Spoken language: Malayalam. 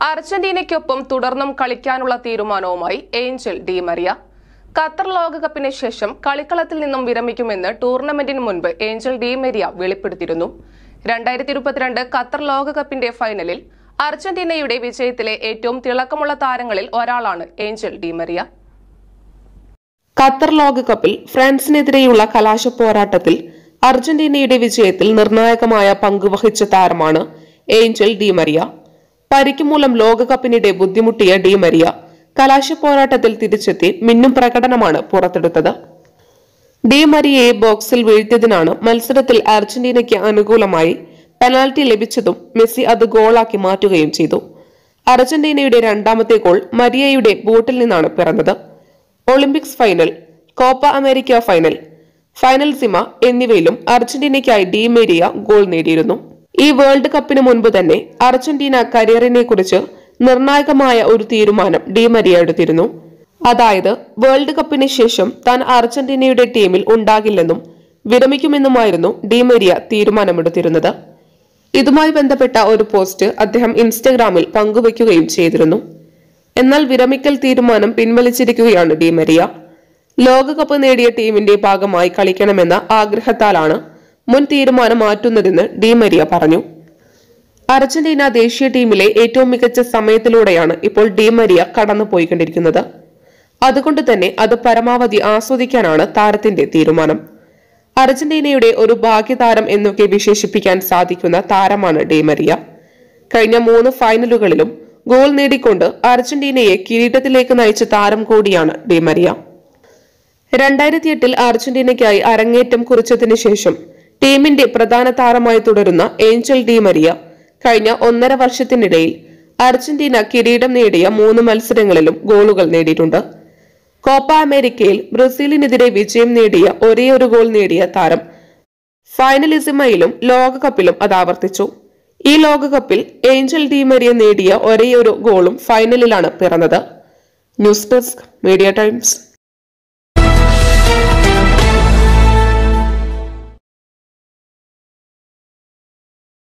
അർജന്റീനയ്ക്കൊപ്പം തുടർന്നും കളിക്കാനുള്ള തീരുമാനവുമായി ഏഞ്ചൽ ഡി മരിയ ഖത്തർ ലോകകപ്പിന് ശേഷം കളിക്കളത്തിൽ നിന്നും വിരമിക്കുമെന്ന് ടൂർണമെന്റിന് മുൻപ് ഏഞ്ചൽ ഡി മരിയ വെളിപ്പെടുത്തിയിരുന്നു രണ്ടായിരത്തി ഇരുപത്തിരണ്ട് ഖത്തർ ലോകകപ്പിന്റെ ഫൈനലിൽ അർജന്റീനയുടെ വിജയത്തിലെ ഏറ്റവും തിളക്കമുള്ള താരങ്ങളിൽ ഒരാളാണ് ഏഞ്ചൽ ഡി മരിയ ഖത്തർ ലോകകപ്പിൽ ഫ്രാൻസിനെതിരെയുള്ള കലാശ പോരാട്ടത്തിൽ അർജന്റീനയുടെ വിജയത്തിൽ നിർണായകമായ പങ്കുവഹിച്ച താരമാണ് ഏഞ്ചൽ ഡി മരിയ പരിക്ക് മൂലം ലോകകപ്പിനിടെ ബുദ്ധിമുട്ടിയ ഡി മരിയ കലാശ പോരാട്ടത്തിൽ തിരിച്ചെത്തി മിന്നും പ്രകടനമാണ് പുറത്തെടുത്തത് ഡി മരിയയെ ബോക്സിൽ വീഴ്ത്തിയതിനാണ് മത്സരത്തിൽ അർജന്റീനയ്ക്ക് അനുകൂലമായി പെനാൽറ്റി ലഭിച്ചതും മെസ്സി അത് ഗോളാക്കി മാറ്റുകയും ചെയ്തു അർജന്റീനയുടെ രണ്ടാമത്തെ ഗോൾ മരിയയുടെ ബൂട്ടിൽ നിന്നാണ് പിറന്നത് Olympics final Copa America final Finalissima എന്നിവയിലും അർജന്റീനയ്ക്കായി ഡി മേരിയ ഗോൾ നേടിയിരുന്നു ഈ വേൾഡ് കപ്പിന് മുൻപ് തന്നെ അർജന്റീന കരിയറിനെ കുറിച്ച് നിർണായകമായ ഒരു തീരുമാനം ഡി മരിയ എടുത്തിരുന്നു അതായത് വേൾഡ് കപ്പിന് ശേഷം താൻ അർജന്റീനയുടെ ടീമിൽ ഉണ്ടാകില്ലെന്നും വിരമിക്കുമെന്നുമായിരുന്നു ഡി മരിയ തീരുമാനമെടുത്തിരുന്നത് ഇതുമായി ബന്ധപ്പെട്ട ഒരു പോസ്റ്റ് അദ്ദേഹം ഇൻസ്റ്റഗ്രാമിൽ പങ്കുവയ്ക്കുകയും ചെയ്തിരുന്നു എന്നാൽ വിരമിക്കൽ തീരുമാനം പിൻവലിച്ചിരിക്കുകയാണ് ഡി മരിയ ലോകകപ്പ് നേടിയ ടീമിന്റെ ഭാഗമായി കളിക്കണമെന്ന ആഗ്രഹത്താലാണ് മുൻ തീരുമാനം മാറ്റുന്നതെന്ന് ഡി മരിയ പറഞ്ഞു അർജന്റീന ദേശീയ ടീമിലെ ഏറ്റവും മികച്ച സമയത്തിലൂടെയാണ് ഇപ്പോൾ ഡി മരിയ കടന്നുപോയിക്കൊണ്ടിരിക്കുന്നത് അതുകൊണ്ട് തന്നെ അത് പരമാവധി ആസ്വദിക്കാനാണ് താരത്തിന്റെ തീരുമാനം അർജന്റീനയുടെ ഒരു ഭാഗ്യതാരം എന്നൊക്കെ വിശേഷിപ്പിക്കാൻ സാധിക്കുന്ന താരമാണ് ഡി മരിയ കഴിഞ്ഞ മൂന്ന് ഫൈനലുകളിലും ഗോൾ നേടിക്കൊണ്ട് അർജന്റീനയെ കിരീടത്തിലേക്ക് നയിച്ച താരം കൂടിയാണ് ഡി മരിയ രണ്ടായിരത്തി എട്ടിൽ അർജന്റീനയ്ക്കായി അരങ്ങേറ്റം കുറിച്ചതിന് ശേഷം ടീമിന്റെ പ്രധാന താരമായി തുടരുന്ന ഏഞ്ചൽ ഡി മരിയ കഴിഞ്ഞ ഒന്നര വർഷത്തിനിടയിൽ അർജന്റീന കിരീടം നേടിയ മൂന്ന് മത്സരങ്ങളിലും ഗോളുകൾ നേടിയിട്ടുണ്ട് കോപ്പ അമേരിക്കയിൽ ബ്രസീലിനെതിരെ വിജയം നേടിയ ഒരേയൊരു ഗോൾ നേടിയ താരം ഫൈനലിസിമയിലും ലോകകപ്പിലും അത് ആവർത്തിച്ചു ഈ ലോകകപ്പിൽ ഏഞ്ചൽ ഡി മരിയ നേടിയ ഒരേയൊരു ഗോളും ഫൈനലിലാണ് പിറന്നത് ന്യൂസ് ഡെസ്ക് മീഡിയ ടൈംസ്